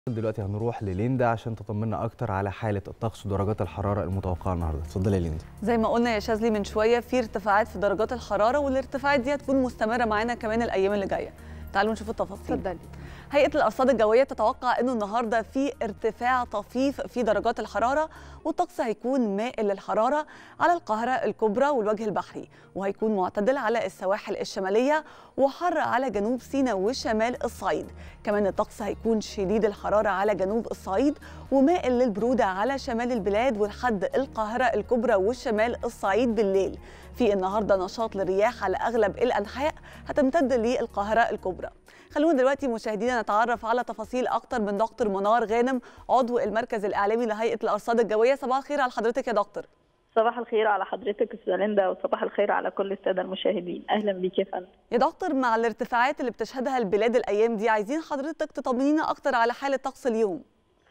دلوقتي هنروح لليندا عشان تطمنا اكتر على حاله الطقس ودرجات الحراره المتوقعه النهارده اتفضلي يا ليندا زي ما قلنا يا شاذلي من شويه في ارتفاعات في درجات الحراره والارتفاعات دي هتكون مستمره معانا كمان الايام اللي جايه تعالوا نشوف التفاصيل اتفضلي هيئه الارصاد الجويه تتوقع انه النهارده في ارتفاع طفيف في درجات الحراره والطقس هيكون مائل للحراره على القاهره الكبرى والوجه البحري وهيكون معتدل على السواحل الشماليه وحر على جنوب سيناء وشمال الصعيد كمان الطقس هيكون شديد الحراره على جنوب الصعيد ومائل للبروده على شمال البلاد ولحد القاهره الكبرى والشمال الصعيد بالليل في النهارده نشاط للرياح على اغلب الانحاء هتمتد للقاهره الكبرى خلونا دلوقتي مشاهدينا نتعرف على تفاصيل اكتر من دكتور منار غانم عضو المركز الاعلامي لهيئه الارصاد الجويه صباح الخير على حضرتك يا دكتور صباح الخير على حضرتك استاذه ليندا وصباح الخير على كل الساده المشاهدين اهلا بيك يا فندم يا دكتور مع الارتفاعات اللي بتشهدها البلاد الايام دي عايزين حضرتك تطمنينا اكتر على حاله طقس اليوم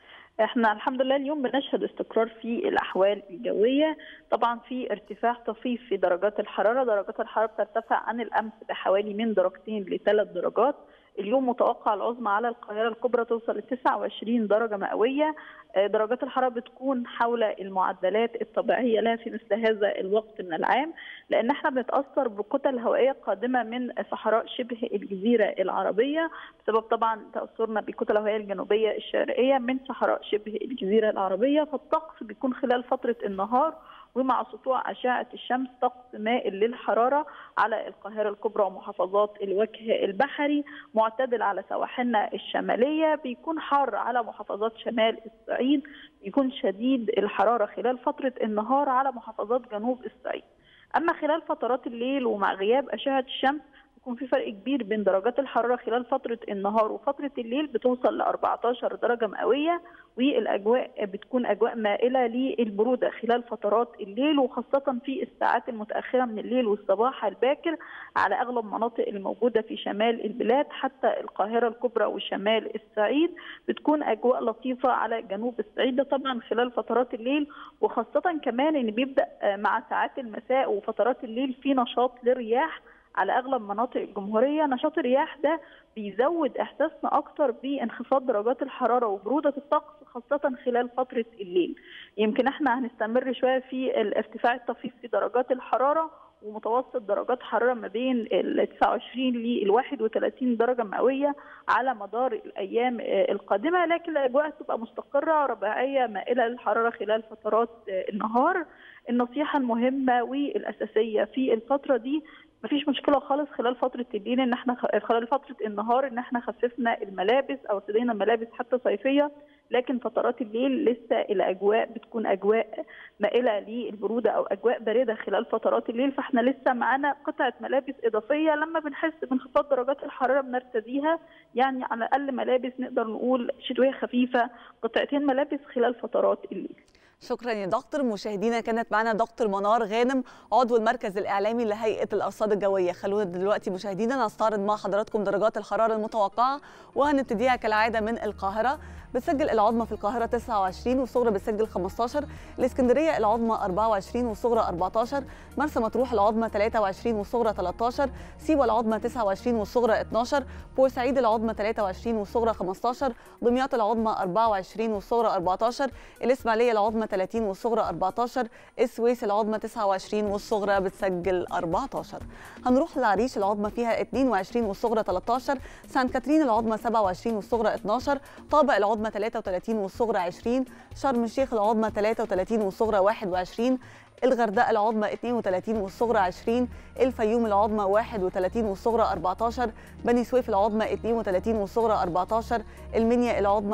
احنا الحمد لله اليوم بنشهد استقرار في الاحوال الجويه طبعا في ارتفاع طفيف في درجات الحراره درجات الحراره بترتفع عن الامس بحوالي من درجتين لثلاث درجات اليوم متوقع العظمى على القاهرة الكبرى توصل ل 29 درجة مئوية درجات الحرارة بتكون حول المعدلات الطبيعية لها في مثل هذا الوقت من العام لأن احنا بنتأثر بكتل هوائية قادمة من صحراء شبه الجزيرة العربية بسبب طبعا تأثرنا بالكتل الهوائية الجنوبية الشرقية من صحراء شبه الجزيرة العربية فالطقس بيكون خلال فترة النهار ومع سطوع أشعة الشمس طقس مائل للحرارة على القاهرة الكبرى ومحافظات الوجه البحري معتدل على سواحلنا الشمالية بيكون حار على محافظات شمال الصعيد بيكون شديد الحرارة خلال فترة النهار على محافظات جنوب الصعيد أما خلال فترات الليل ومع غياب أشعة الشمس يكون في فرق كبير بين درجات الحراره خلال فتره النهار وفتره الليل بتوصل ل 14 درجه مئويه والاجواء بتكون اجواء مائله للبروده خلال فترات الليل وخاصه في الساعات المتاخره من الليل والصباح الباكر على اغلب المناطق الموجوده في شمال البلاد حتى القاهره الكبرى وشمال الصعيد بتكون اجواء لطيفه على جنوب الصعيد ده طبعا خلال فترات الليل وخاصه كمان ان بيبدا مع ساعات المساء وفترات الليل في نشاط للرياح على اغلب مناطق الجمهوريه نشاط الرياح ده بيزود احساسنا اكتر بانخفاض درجات الحراره وبروده الطقس خاصه خلال فتره الليل يمكن احنا هنستمر شويه في الارتفاع الطفيف في درجات الحراره ومتوسط درجات حراره ما بين ال 29 لل 31 درجه مئويه على مدار الايام القادمه لكن الاجواء هتبقى مستقره رباعيه مائله للحراره خلال فترات النهار النصيحه المهمه والاساسيه في الفتره دي مفيش مشكله خالص خلال فتره الليل ان احنا خلال فتره النهار ان احنا خففنا الملابس او ابتدينا ملابس حتى صيفيه لكن فترات الليل لسه الاجواء بتكون اجواء مائله للبروده او اجواء بارده خلال فترات الليل فاحنا لسه معانا قطعه ملابس اضافيه لما بنحس بانخفاض درجات الحراره بنرتديها يعني على الاقل ملابس نقدر نقول شتويه خفيفه قطعتين ملابس خلال فترات الليل شكرا يا دكتور مشاهدينا كانت معنا دكتور منار غانم عضو المركز الاعلامي لهيئه الارصاد الجويه خلونا دلوقتي مشاهدينا نستعرض مع حضراتكم درجات الحراره المتوقعه وهنبتديها كالعاده من القاهره بتسجل العظمى في القاهره 29 والصغرى بتسجل 15 الاسكندريه العظمى 24 والصغرى 14 مرسى مطروح العظمى 23 والصغرى 13 سيوه العظمى 29 والصغرى 12 بورسعيد العظمى 23 والصغرى 15 دمياط العظمى 24 والصغرى 14 الاسماعيليه العظمى 30 والصغرى 14 السويس العظمى 29 والصغرى بتسجل 14 هنروح للعريش العظمى فيها 22 والصغرى 13 سانت كاترين العظمى 27 والصغرى 12 طابق العظمى 33 والصغرى 20 شرم الشيخ العظمى 33 والصغرى 21 الغردقه العظمى 32 والصغرى 20 الفيوم العظمى 31 والصغرى 14 بني سويف العظمى 32 والصغرى 14 المنيا العظمى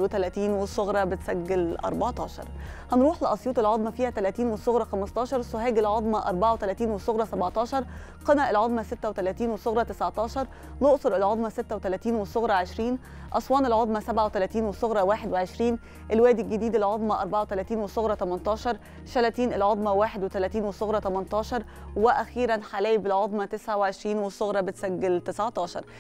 31 والصغرى بتسجل 14 هنروح لاسيوط العظمى فيها 30 والصغرى 15 سوهاج العظمى 34 والصغرى 17 قنا العظمى 36 والصغرى 19 الاقصر العظمى 36 والصغرى 20 اسوان العظمى 37 والصغرى 21 الوادي الجديد العظمى 34 والصغرى 18 شلاتين العظمى 31 والصغرى 18 واخيرا حلايب العظمى 29 والصغرى بتسجل 19